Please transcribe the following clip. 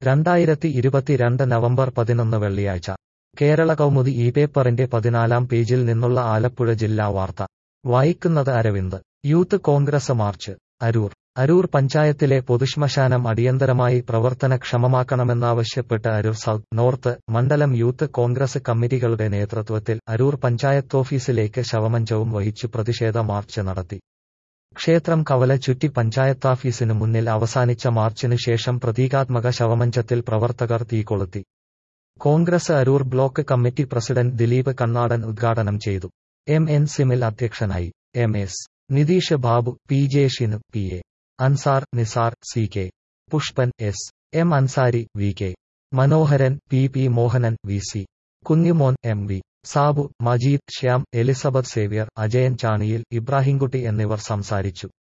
രണ്ടായിരത്തി ഇരുപത്തിരണ്ട് നവംബർ പതിനൊന്ന് വെള്ളിയാഴ്ച കേരള കൗമുദി ഈ പേപ്പറിന്റെ പതിനാലാം പേജിൽ നിന്നുള്ള ആലപ്പുഴ ജില്ലാ വാർത്ത വായിക്കുന്നത് Aravind youth congress march Aroor Aroor പഞ്ചായത്തിലെ പൊതുശ്മശാനം അടിയന്തരമായി പ്രവർത്തനക്ഷമമാക്കണമെന്നാവശ്യപ്പെട്ട് അരൂർ സൗത്ത് നോർത്ത് മണ്ഡലം യൂത്ത് കോൺഗ്രസ് കമ്മിറ്റികളുടെ നേതൃത്വത്തിൽ അരൂർ പഞ്ചായത്തോഫീസിലേക്ക് ശവമഞ്ചവും വഹിച്ചു പ്രതിഷേധ മാർച്ച് നടത്തി ക്ഷേത്രം കവല ചുറ്റി പഞ്ചായത്താഫീസിനു മുന്നിൽ അവസാനിച്ച മാർച്ചിനു ശേഷം പ്രതീകാത്മക ശവമഞ്ചത്തിൽ പ്രവർത്തകർ തീകൊളുത്തി congress Aroor block committee president Dileep Kannadan ഉദ്ഘാടനം ചെയ്തു എം എൻ സിമിൽ അധ്യക്ഷനായി M S Nitheesh Babu P J Shinu P A Ansar Nisar C K Pushpan S M Ansari V K Manoharan P P Mohanan V C Kunjumon M V Sabu Majeed Shyam Elizabeth Xavier Ajayan Chaniyil Ibrahimkutty എന്നിവർ സംസാരിച്ചു